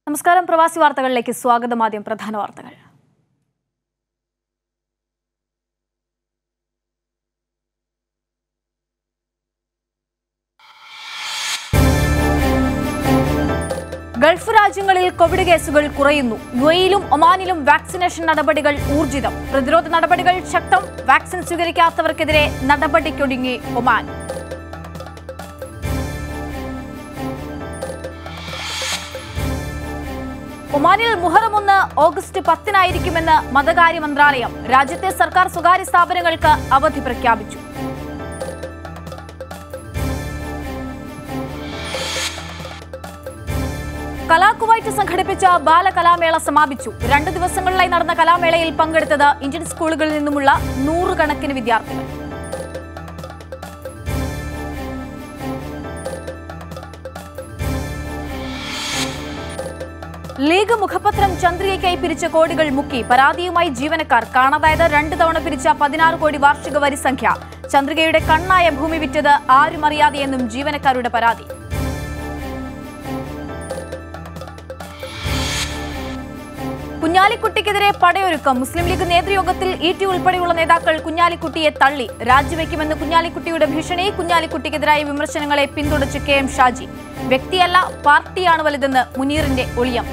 നമസ്കാരം പ്രവാസി വാർത്തകളിലേക്ക് സ്വാഗതം ആദ്യം പ്രധാന വാർത്തകൾ ഗൾഫ് രാജ്യങ്ങളിൽ കോവിഡ് കേസുകൾ കുറയുന്നു യു എയിലും ഒമാനിലും വാക്സിനേഷൻ നടപടികൾ ഊർജിതം പ്രതിരോധ നടപടികൾ ശക്തം വാക്സിൻ സ്വീകരിക്കാത്തവർക്കെതിരെ നടപടിക്കൊടുങ്ങി ഒമാൻ ഒമാനിൽ മുഹറം ഒന്ന് ഓഗസ്റ്റ് പത്തിനായിരിക്കുമെന്ന് മതകാര്യ മന്ത്രാലയം രാജ്യത്തെ സർക്കാർ സ്വകാര്യ സ്ഥാപനങ്ങൾക്ക് അവധി പ്രഖ്യാപിച്ചു കലാകുവൈറ്റ് സംഘടിപ്പിച്ച ബാലകലാമേള സമാപിച്ചു രണ്ടു ദിവസങ്ങളിലായി നടന്ന കലാമേളയിൽ പങ്കെടുത്തത് ഇന്ത്യൻ സ്കൂളുകളിൽ നിന്നുമുള്ള നൂറുകണക്കിന് വിദ്യാർത്ഥികൾ ലീഗ് മുഖപത്രം ചന്ദ്രികയ്ക്കായി പിരിച്ച കോടികൾ മുക്കി പരാതിയുമായി ജീവനക്കാർ കാണാതായത് രണ്ട് തവണ പിരിച്ച പതിനാറ് കോടി വാർഷിക വരി സംഖ്യ ചന്ദ്രികയുടെ കണ്ണായ ഭൂമി വിറ്റത് ആരും അറിയാതെയെന്നും ജീവനക്കാരുടെ പരാതി കുഞ്ഞാലിക്കുട്ടിക്കെതിരെ പടയൊരുക്കം മുസ്ലിം ലീഗ് നേതൃയോഗത്തിൽ ഇ ടി ഉൾപ്പെടെയുള്ള നേതാക്കൾ കുഞ്ഞാലിക്കുട്ടിയെ തള്ളി രാജിവെക്കുമെന്ന് കുഞ്ഞാലിക്കുട്ടിയുടെ ഭീഷണി കുഞ്ഞാലിക്കുട്ടിക്കെതിരായ വിമർശനങ്ങളെ പിന്തുണച്ച് കെ എം ഷാജി വ്യക്തിയല്ല പാർട്ടിയാണ് വലുതെന്ന് മുനീറിന്റെ ഒളിയം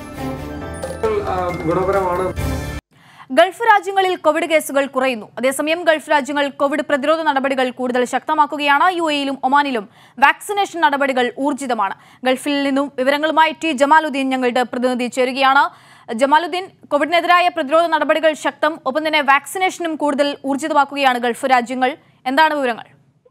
ഗുണപരമാണ് ഗൾഫ് രാജ്യങ്ങളിൽ കോവിഡ് കേസുകൾ കുറയുന്നു അതേസമയം ഗൾഫ് രാജ്യങ്ങൾ കോവിഡ് പ്രതിരോധ നടപടികൾ കൂടുതൽ ശക്തമാക്കുകയാണ് യു എയിലും ഒമാനിലും വാക്സിനേഷൻ നടപടികൾ ഊർജിതമാണ് ഗൾഫിൽ നിന്നും വിവരങ്ങളുമായി ടി ജമാലുദ്ദീൻ ഞങ്ങളുടെ പ്രതിനിധി ചേരുകയാണ് ജമാലുദ്ദീൻ കോവിഡിനെതിരായ പ്രതിരോധ നടപടികൾ ശക്തം ഒപ്പം തന്നെ വാക്സിനേഷനും കൂടുതൽ ഊർജിതമാക്കുകയാണ് ഗൾഫ് രാജ്യങ്ങൾ എന്താണ് വിവരങ്ങൾ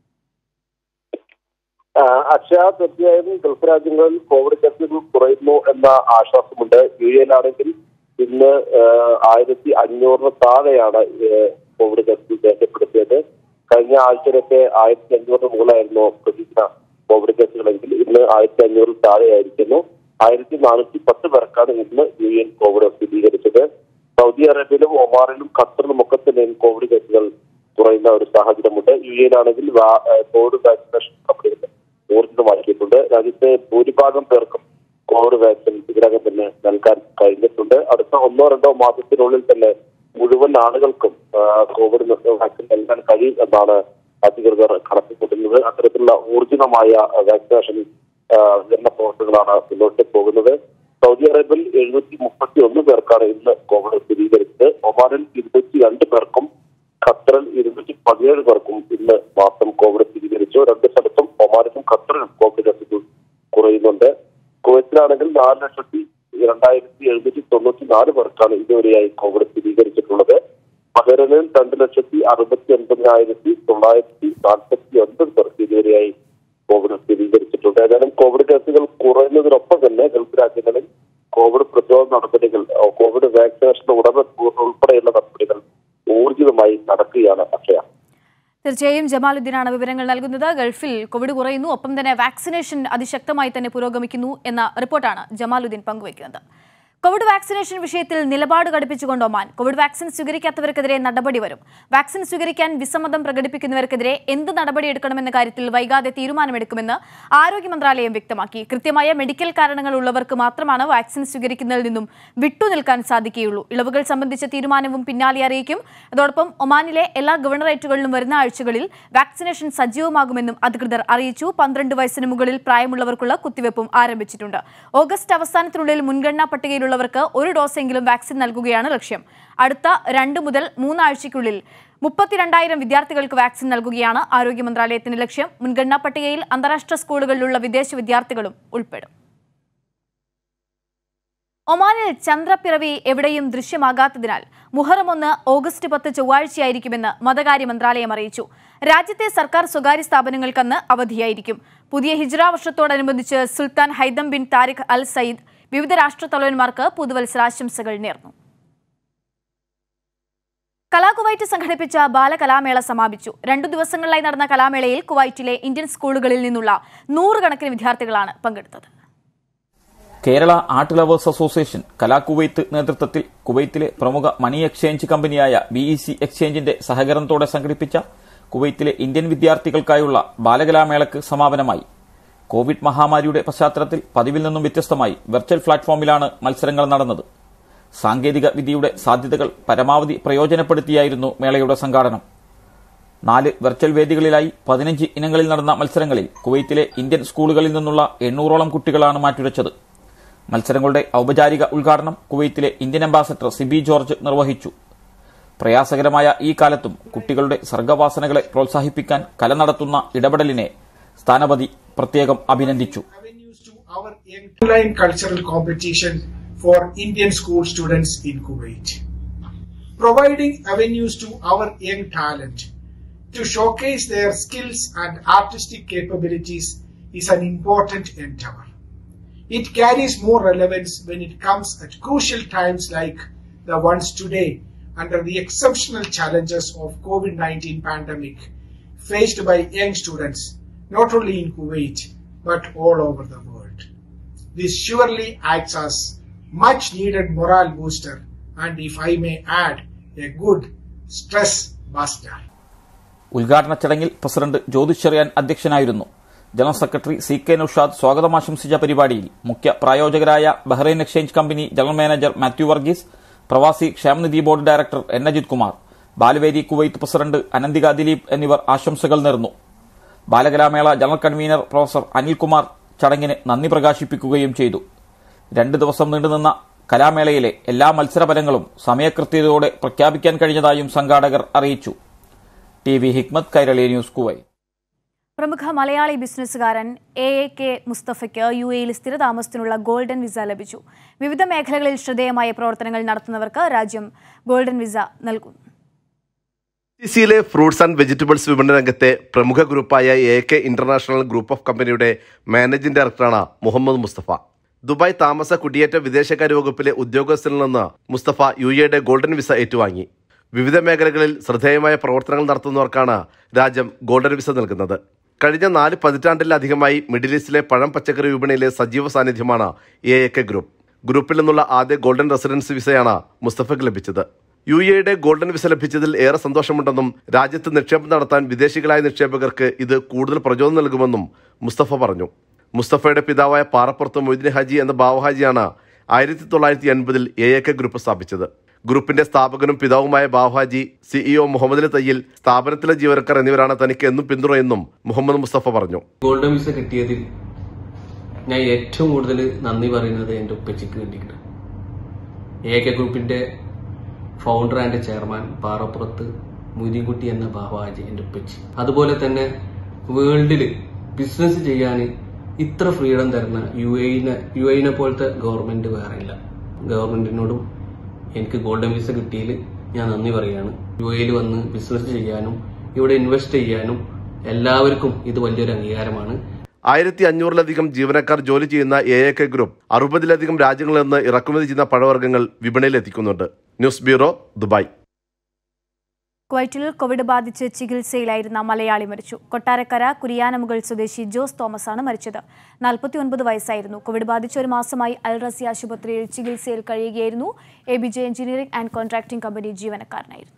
അക്ഷയ തീർച്ചയായും ഗൾഫ് രാജ്യങ്ങളിൽ കോവിഡ് കേസുകൾ കുറയുന്നു എന്ന ആശ്വാസമുണ്ട് യു എയിലാണെങ്കിൽ ഇന്ന് ആയിരത്തി അഞ്ഞൂറിന് താഴെയാണ് ഏഹ്, കോവിഡ് കേസുകൾ രേഖപ്പെടുത്തിയത് കഴിഞ്ഞ ആഴ്ചയിലൊക്കെ ആയിരത്തി അഞ്ഞൂറിന് മുകളിലായിരുന്നു പ്രതിദിന കോവിഡ് കേസുകളെങ്കിൽ ഇന്ന് ആയിരത്തി അഞ്ഞൂറിൽ താഴെയായിരിക്കുന്നു ആയിരത്തി നാനൂറ്റി പത്ത് പേർക്കാണ് ഇന്ന് യു എൻ കോവിഡ് സ്ഥിരീകരിച്ചത് സൗദി അറേബ്യയിലും ഒമാറിലും ഖത്തറിലും ഒക്കെ തന്നെ കോവിഡ് കേസുകൾ കുറയുന്ന ഒരു സാഹചര്യമുണ്ട് യു എയിലാണെങ്കിൽ വാ- ഏഹ് കോവിഡ് വാക്സിനേഷൻ നടപടികൾ ഊർജിതമാക്കിയിട്ടുണ്ട് രാജ്യത്തെ ഭൂരിഭാഗം പേർക്കും കോവിഡ് വാക്സിൻ ഇതിനകം തന്നെ നൽകാൻ കഴിഞ്ഞിട്ടുണ്ട് അടുത്ത ഒന്നോ രണ്ടോ മാസത്തിനുള്ളിൽ തന്നെ മുഴുവൻ ആളുകൾക്കും ആ, കോവിഡ് വാക്സിൻ നൽകാൻ കഴിയും എന്നാണ് അധികൃതർ കണക്കുകൂട്ടുന്നത് അത്തരത്തിലുള്ള ഊർജിതമായ വാക്സിനേഷൻ ആ, വിതരണ പ്രവർത്തനങ്ങളാണ് മുന്നോട്ട് പോകുന്നത് സൗദി അറേബ്യയിൽ എഴുന്നൂറ്റി മുപ്പത്തി ഒന്ന് പേർക്കാണ് ഇന്ന് കോവിഡ് സ്ഥിരീകരിച്ചത് ഒമാനിൽ ഇരുന്നൂറ്റി രണ്ട് പേർക്കും ഖത്തറിൽ ഇരുന്നൂറ്റി പതിനേഴ് പേർക്കും ഇന്ന് മാത്രം കോവിഡ് സ്ഥിരീകരിച്ചു രണ്ട് സ്ഥലത്തും ഒമാനിലും ഖത്തറിലും കോവിഡ് കേസുകൾ കുറയുന്നുണ്ട് കുവൈത്തിലാണെങ്കിൽ നാല് ലക്ഷത്തി രണ്ടായിരത്തി എഴുന്നൂറ്റി തൊണ്ണൂറ്റി നാല് പേർക്കാണ് ഇതുവരെയായി കോവിഡ് സ്ഥിരീകരിച്ചിട്ടുള്ളത് ബഹ്റൈനിൽ രണ്ട് ലക്ഷത്തി അറുപത്തി ഒൻപതിനായിരത്തി തൊള്ളായിരത്തി നാൽപ്പത്തി ഒൻപത് പേർക്ക് ഇതുവരെയായി കോവിഡ് സ്ഥിരീകരിച്ചിട്ടുണ്ട് ഏതായാലും കോവിഡ് കേസുകൾ കുറയുന്നതിനൊപ്പം തന്നെ ഗൾഫ് രാജ്യങ്ങളിൽ കോവിഡ് പ്രതിരോധ നടപടികൾ ഓ, കോവിഡ് വാക്സിനേഷൻ ഉടമ ഉൾപ്പെടെയുള്ള നടപടികൾ ഊർജിതമായി നടക്കുകയാണ് അക്ഷയ തീർച്ചയായും ജമാലുദ്ദീനാണ് വിവരങ്ങൾ നൽകുന്നത് ഗൾഫിൽ കോവിഡ് കുറയുന്നു ഒപ്പം തന്നെ വാക്സിനേഷൻ അതിശക്തമായി തന്നെ പുരോഗമിക്കുന്നു എന്ന റിപ്പോർട്ടാണ് ജമാലുദ്ദീൻ പങ്കുവയ്ക്കുന്നത് കോവിഡ് വാക്സിനേഷൻ വിഷയത്തിൽ നിലപാട് ഘടിപ്പിച്ചുകൊണ്ട് ഒമാൻ കോവിഡ് വാക്സിൻ സ്വീകരിക്കാത്തവർക്കെതിരെ നടപടി വരും വാക്സിൻ സ്വീകരിക്കാൻ വിസമ്മതം പ്രകടിപ്പിക്കുന്നവർക്കെതിരെ എന്ത് നടപടിയെടുക്കണമെന്ന കാര്യത്തിൽ വൈകാതെ തീരുമാനമെടുക്കുമെന്ന് ആരോഗ്യ മന്ത്രാലയം വ്യക്തമാക്കി കൃത്യമായ മെഡിക്കൽ കാരണങ്ങൾ ഉള്ളവർക്ക് മാത്രമാണ് വാക്സിൻ സ്വീകരിക്കുന്നതിൽ നിന്നും വിട്ടുനിൽക്കാൻ സാധിക്കുകയുള്ളൂ ഇളവുകൾ സംബന്ധിച്ച തീരുമാനവും പിന്നാലെ അറിയിക്കും അതോടൊപ്പം ഒമാനിലെ എല്ലാ ഗവർണറേറ്റുകളിലും വരുന്ന ആഴ്ചകളിൽ വാക്സിനേഷൻ സജീവമാകുമെന്നും അധികൃതർ അറിയിച്ചു പന്ത്രണ്ട് വയസ്സിന് മുകളിൽ പ്രായമുള്ളവർക്കുള്ള കുത്തിവയ്പും ആരംഭിച്ചിട്ടുണ്ട് ഓഗസ്റ്റ് അവസാനത്തിനുള്ളിൽ മുൻഗണനാ പട്ടികയിലുള്ളവർക്ക് ഒരു ഡോസെങ്കിലും വാക്സിൻ നൽകുകയാണ് ലക്ഷ്യം അടുത്ത രണ്ട് മുതൽ മൂന്നാഴ്ചയ്ക്കുള്ളിൽ മുപ്പത്തിരണ്ടായിരം വിദ്യാർത്ഥികൾക്ക് വാക്സിൻ നൽകുകയാണ് ആരോഗ്യ മന്ത്രാലയത്തിന്റെ ലക്ഷ്യം മുൻഗണനാ പട്ടികയിൽ അന്താരാഷ്ട്ര സ്കൂളുകളിലുള്ള വിദേശ വിദ്യാർത്ഥികളും ഉൾപ്പെടും ഒമാനിൽ ചന്ദ്രപ്പിറവി എവിടെയും ദൃശ്യമാകാത്തതിനാൽ മുഹറം ഒന്ന് ഓഗസ്റ്റ് പത്ത് ചൊവ്വാഴ്ചയായിരിക്കുമെന്ന് മതകാര്യ മന്ത്രാലയം അറിയിച്ചു രാജ്യത്തെ സർക്കാർ സ്വകാര്യ സ്ഥാപനങ്ങൾക്കന്ന് അവധിയായിരിക്കും പുതിയ ഹിജ്റ വർഷത്തോടനുബന്ധിച്ച് Sultan Haitham bin Tariq al Said വിവിധ രാഷ്ട്രത്തലവന്മാർക്ക് പുതുവത്സരാശംസകൾ നേർന്നു കലാകുവൈറ്റ് സംഘടിപ്പിച്ച ബാലകലാമേള സമാപിച്ചു രണ്ടു ദിവസങ്ങളിലായി നടന്ന കലാമേളയിൽ കുവൈറ്റിലെ ഇന്ത്യൻ സ്കൂളുകളിൽ നിന്നുള്ള നൂറുകണക്കിന് വിദ്യാർത്ഥികളാണ് പങ്കെടുത്തത് കേരള ആർട്ട് ലവേഴ്സ് അസോസിയേഷൻ കലാകുവൈത്ത് നേതൃത്വത്തിൽ കുവൈത്തിലെ പ്രമുഖ മണി എക്സ്ചേഞ്ച് കമ്പനിയായ ബി ഇ സി എക്സ്ചേഞ്ചിന്റെ സഹകരണത്തോടെ സംഘടിപ്പിച്ച കുവൈത്തിലെ ഇന്ത്യൻ വിദ്യാർത്ഥികൾക്കായുള്ള ബാലകലാമേളയ്ക്ക് സമാപനമായി കോവിഡ് മഹാമാരിയുടെ പശ്ചാത്തലത്തിൽ പതിവിൽ നിന്നും വ്യത്യസ്തമായി വെർച്വൽ പ്ലാറ്റ്ഫോമിലാണ് മത്സരങ്ങൾ നടന്നത് സാങ്കേതിക വിദ്യയുടെ സാധ്യതകൾ പരമാവധി പ്രയോജനപ്പെടുത്തിയായിരുന്നു മേളയുടെ സംഘാടനം നാല് വെർച്വൽ വേദികളിലായി പതിനഞ്ച് ഇനങ്ങളിൽ നടന്ന മത്സരങ്ങളിൽ കുവൈത്തിലെ ഇന്ത്യൻ സ്കൂളുകളിൽ നിന്നുള്ള എണ്ണൂറോളം കുട്ടികളാണ് മാറ്റുരച്ചത് മത്സരങ്ങളുടെ ഔപചാരിക ഉദ്ഘാടനം കുവൈത്തിലെ ഇന്ത്യൻ അംബാസഡർ സിബി ജോർജ് നിർവഹിച്ചു പ്രയാസകരമായ ഈ കാലത്തും കുട്ടികളുടെ സർഗവാസനകളെ പ്രോത്സാഹിപ്പിക്കാൻ കല നടത്തുന്ന ഇടപെടലിനെ സ്ഥാനപതി പ്രത്യേകം അഭിനന്ദിച്ചു avenues to our young online cultural competition for Indian school students in Kuwait. Providing avenues to our young talent to showcase their skills and artistic capabilities is an important endeavor. It carries more relevance when it comes at crucial times like the ones today under the exceptional challenges of COVID-19 pandemic faced by young students not only in Kuwait but all over the world. This surely acts as much needed morale booster and if I may add a good stress buster. ഉദ്ഘാടന ചടങ്ങിൽ president Jyothish Cherian അധ്യക്ഷനായിരുന്നു general secretary C K Noushad സ്വാഗതം ആശംസിച്ച പരിപാടിയിൽ മുഖ്യ പ്രായോജകരായ Bahrain exchange company general manager Mathew Varghese പ്രവാസി ക്ഷേമനിധി board director N Ajith Kumar Balavedi Kuwait president Ananthika Dileep എന്നിവർ ആശംസകൾ നേർന്നു ബാലകലാമേള ജനറൽ കൺവീനർ പ്രൊഫസർ അനിൽകുമാർ ചടങ്ങിന് നന്ദി പ്രകാശിപ്പിക്കുകയും ചെയ്തു രണ്ട് ദിവസം നീണ്ടുനിന്ന കലാമേളയിലെ എല്ലാ മത്സരഫലങ്ങളും സമയകൃത്യതയോടെ പ്രഖ്യാപിക്കാൻ കഴിഞ്ഞതായും സംഘാടകർ അറിയിച്ചു T V Hikmath Kairali news Kuwait പ്രമുഖ മലയാളി ബിസിനസ്സുകാരൻ എ എ കെ മുസ്തഫയ്ക്ക് യു എയിൽ സ്ഥിരതാമസത്തിനുള്ള ഗോൾഡൻ വിസ ലഭിച്ചു വിവിധ മേഖലകളിൽ ശ്രദ്ധേയമായ പ്രവർത്തനങ്ങൾ നടത്തുന്നവർക്ക് രാജ്യം ഗോൾഡൻ വിസ നൽകും സിസിയിലെ ഫ്രൂട്ട്സ് ആൻഡ് വെജിറ്റബിൾസ് വിപണന രംഗത്തെ പ്രമുഖ ഗ്രൂപ്പായ A K international group of കമ്പനിയുടെ മാനേജിംഗ് ഡയറക്ടറാണ് മുഹമ്മദ് മുസ്തഫ ദുബായ് താമസ കുടിയേറ്റ വിദേശകാര്യ വകുപ്പിലെ ഉദ്യോഗസ്ഥരിൽ നിന്ന് മുസ്തഫ യു എയുടെ ഗോൾഡൻ വിസ ഏറ്റുവാങ്ങി വിവിധ മേഖലകളിൽ ശ്രദ്ധേയമായ പ്രവർത്തനങ്ങൾ നടത്തുന്നവർക്കാണ് രാജ്യം ഗോൾഡൻ വിസ നൽകുന്നത് കഴിഞ്ഞ നാല് പതിറ്റാണ്ടിലധികമായി മിഡിൽ ഈസ്റ്റിലെ പഴം പച്ചക്കറി വിപണിയിലെ സജീവ സാന്നിധ്യമാണ് എ എ കെ ഗ്രൂപ്പ് ഗ്രൂപ്പിൽ നിന്നുള്ള ആദ്യ ഗോൾഡൻ റെസിഡൻസ് വിസയാണ് മുസ്തഫയ്ക്ക് ലഭിച്ചത് യു എയുടെ ഗോൾഡൻ വിസ ലഭിച്ചതിൽ ഏറെ സന്തോഷമുണ്ടെന്നും രാജ്യത്ത് നിക്ഷേപം നടത്താൻ വിദേശികളായ നിക്ഷേപകർക്ക് ഇത് കൂടുതൽ പ്രചോദനം നൽകുമെന്നും മുസ്തഫ പറഞ്ഞു മുസ്തഫയുടെ പിതാവായ പാറപ്പുറത്ത് മൊയ്തീൻ ഹാജി എന്ന ബാവഹാജിയാണ് ആയിരത്തി തൊള്ളായിരത്തി എൺപതിൽ എ എ കെ ഗ്രൂപ്പ് സ്ഥാപിച്ചത് ഗ്രൂപ്പിന്റെ സ്ഥാപകനും പിതാവുമായ ബാവഹാജി സിഇഒ മുഹമ്മദ് തയ്യിൽ സ്ഥാപനത്തിലെ ജീവനക്കാർ എന്നിവരാണ് തനിക്ക് എന്നും പിന്തുണയെന്നും മുഹമ്മദ് മുസ്തഫ പറഞ്ഞു ഗോൾഡൻ വിസ കിട്ടിയതിൽ ഞാൻ ഏറ്റവും കൂടുതൽ നന്ദി പറയുന്നത് എൻ്റെ ഉപ്പച്ചിക്ക് വേണ്ടിയിട്ട് എ കെ ഗ്രൂപ്പിന്റെ founder and chairman Parappurath Murikutty എന്ന ബാബാജി എൻ്റെ ഉപ്പച്ചി അതുപോലെ തന്നെ വേൾഡിൽ ബിസിനസ് ചെയ്യാൻ ഇത്ര ഫ്രീഡം തരുന്ന യു എയിനെ യു എയിനെ പോലത്തെ ഗവൺമെന്റ് വേറെ ഇല്ല ഗവൺമെന്റിനോടും എനിക്ക് ഗോൾഡൻ വിസ കിട്ടിയതിൽ ഞാൻ നന്ദി പറയുകയാണ് യു എയിൽ വന്ന് ബിസിനസ് ചെയ്യാനും ഇവിടെ ഇൻവെസ്റ്റ് ചെയ്യാനും എല്ലാവർക്കും ഇത് വലിയൊരു അംഗീകാരമാണ് ആയിരത്തി അഞ്ഞൂറിലധികം ജീവനക്കാർ ജോലി ചെയ്യുന്ന എ എ കെ ഗ്രൂപ്പ് അറുപതിലധികം രാജ്യങ്ങളിൽ നിന്ന് ഇറക്കുമതി ചെയ്യുന്ന പഴവർഗ്ഗങ്ങൾ വിപണിയിൽ എത്തിക്കുന്നുണ്ട് ന്യൂസ് ബ്യൂറോ ദുബായ് കുവൈറ്റിൽ കോവിഡ് ബാധിച്ച് ചികിത്സയിലായിരുന്ന മലയാളി മരിച്ചു കൊട്ടാരക്കര കുരിയാനമുകൾ സ്വദേശി ജോസ് തോമസ് ആണ് മരിച്ചത് നാൽപ്പത്തിയൊൻപത് വയസ്സായിരുന്നു കോവിഡ് ബാധിച്ച ഒരു മാസമായി അൽ റസി ആശുപത്രിയിൽ ചികിത്സയിൽ കഴിയുകയായിരുന്നു A B J engineering and contracting company ജീവനക്കാരനായിരുന്നു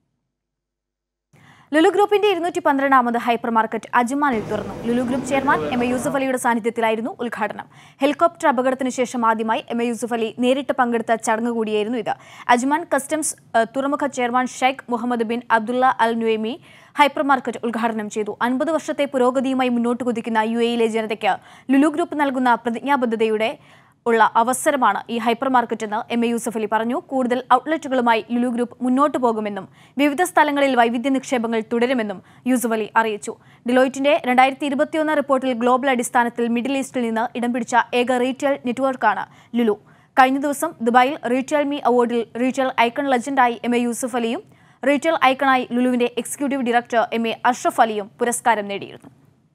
ലുലു ഗ്രൂപ്പിന്റെ ഇരുന്നൂറ്റി പന്ത്രണ്ടാമത് ഹൈപ്പർ മാർക്കറ്റ് അജ്മാനിൽ തുറന്നു Lulu group chairman M A Yusuf അലിയുടെ സാന്നിധ്യത്തിലായിരുന്നു ഉദ്ഘാടനം ഹെലികോപ്റ്റർ അപകടത്തിന് ശേഷം ആദ്യമായി എം എ യൂസഫ് അലി നേരിട്ട് പങ്കെടുത്ത ചടങ്ങ് കൂടിയായിരുന്നു ഇത് അജ്മാൻ കസ്റ്റംസ് ഏഹ്, തുറമുഖ chairman Sheikh Mohammed bin Abdullah al Nuaimi hyper market ഉദ്ഘാടനം ചെയ്തു അൻപത് വർഷത്തെ പുരോഗതിയുമായി മുന്നോട്ട് കുതിക്കുന്ന യു എയിലെ ജനതയ്ക്ക് ലുലു ഗ്രൂപ്പ് നൽകുന്ന പ്രതിജ്ഞാബദ്ധതയുടെ ഉള്ള അവസരമാണ് ഈ ഹൈപ്പർ മാർക്കറ്റ് എന്ന് എം എ യൂസഫ് അലി പറഞ്ഞു കൂടുതൽ ഔട്ട്ലെറ്റുകളുമായി ലുലു ഗ്രൂപ്പ് മുന്നോട്ട് പോകുമെന്നും വിവിധ സ്ഥലങ്ങളിൽ വൈവിധ്യ നിക്ഷേപങ്ങൾ തുടരുമെന്നും യൂസഫ് അലി അറിയിച്ചു ഡിലോയിറ്റിന്റെ രണ്ടായിരത്തി ഇരുപത്തിയൊന്ന് റിപ്പോർട്ടിൽ ഗ്ലോബൽ അടിസ്ഥാനത്തിൽ മിഡിൽ ഈസ്റ്റിൽ നിന്ന് ഇടം പിടിച്ച ഏക റീറ്റെയിൽ നെറ്റ്വർക്കാണ് ലുലു കഴിഞ്ഞ ദിവസം ദുബായിൽ റീറ്റെയിൽ മീ അവാർഡിൽ റീറ്റെയിൽ ഐക്കൺ ലെജൻഡായി എം എ യൂസഫ് അലിയും റീറ്റെയിൽ ഐക്കണായി ലുലുവിന്റെ executive director M A Ashraf അലിയും പുരസ്കാരം നേടിയിരുന്നു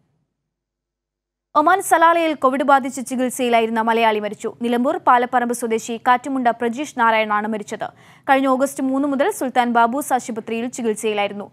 ഒമാൻ സലാലയിൽ കോവിഡ് ബാധിച്ച് ചികിത്സയിലായിരുന്ന മലയാളി മരിച്ചു നിലമ്പൂർ പാലപ്പറമ്പ് സ്വദേശി കാറ്റുമുണ്ട പ്രജീഷ് നാരായണാണ് മരിച്ചത് കഴിഞ്ഞ ഓഗസ്റ്റ് മൂന്ന് മുതൽ സുൽത്താൻ ബാബൂസ് ആശുപത്രിയിൽ ചികിത്സയിലായിരുന്നു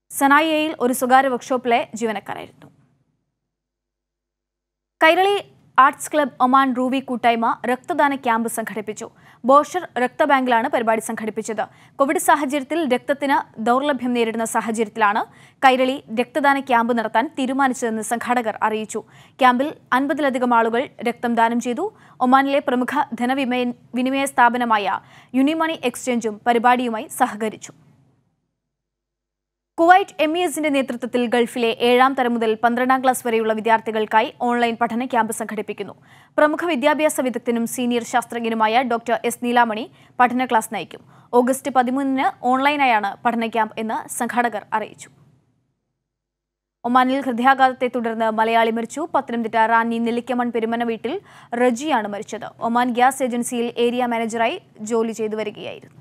സനായിയയിൽ ഒരു സ്വകാര്യ വർക്ക്ഷോപ്പിലെ ജീവനക്കാരായിരുന്നു Kairali arts club Oman Ruwi കൂട്ടായ്മ രക്തദാന ക്യാമ്പ് സംഘടിപ്പിച്ചു ബോഷർ രക്തബാങ്കിലാണ് പരിപാടി സംഘടിപ്പിച്ചത് കോവിഡ് സാഹചര്യത്തിൽ രക്തത്തിന് ദൗർലഭ്യം നേരിടുന്ന സാഹചര്യത്തിലാണ് കൈരളി രക്തദാന ക്യാമ്പ് നടത്താൻ തീരുമാനിച്ചതെന്ന് സംഘാടകർ അറിയിച്ചു ക്യാമ്പിൽ അൻപതിലധികം ആളുകൾ രക്തം ദാനം ചെയ്തു ഒമാനിലെ പ്രമുഖ ധനവിമയ വിനിമയ സ്ഥാപനമായ യുനിമണി എക്സ്ചേഞ്ചും പരിപാടിയുമായി സഹകരിച്ചു കുവൈറ്റ് എം ഇ എസിന്റെ നേതൃത്വത്തിൽ ഗൾഫിലെ ഏഴാം തരം മുതൽ പന്ത്രണ്ടാം ക്ലാസ് വരെയുള്ള വിദ്യാർത്ഥികൾക്കായി ഓൺലൈൻ പഠന ക്യാമ്പ് സംഘടിപ്പിക്കുന്നു പ്രമുഖ വിദ്യാഭ്യാസ വിദഗ്ധനും സീനിയർ ശാസ്ത്രജ്ഞനുമായ ഡോക്ടർ എസ് നീലാമണി പഠന ക്ലാസ് നയിക്കും ഓഗസ്റ്റ് പതിമൂന്നിന് ഓൺലൈനായാണ് പഠന ക്യാമ്പ് എന്ന് സംഘാടകർ അറിയിച്ചു ഒമാനിൽ ഹൃദയാഘാതത്തെ തുടർന്ന് മലയാളി മരിച്ചു പത്തനംതിട്ട റാന്നി നെല്ലിക്കമൺ പെരുമന വീട്ടിൽ റജിയാണ് മരിച്ചത് ഒമാൻ ഗ്യാസ് ഏജൻസിയിൽ ഏരിയ മാനേജറായി ജോലി ചെയ്തു വരികയായിരുന്നു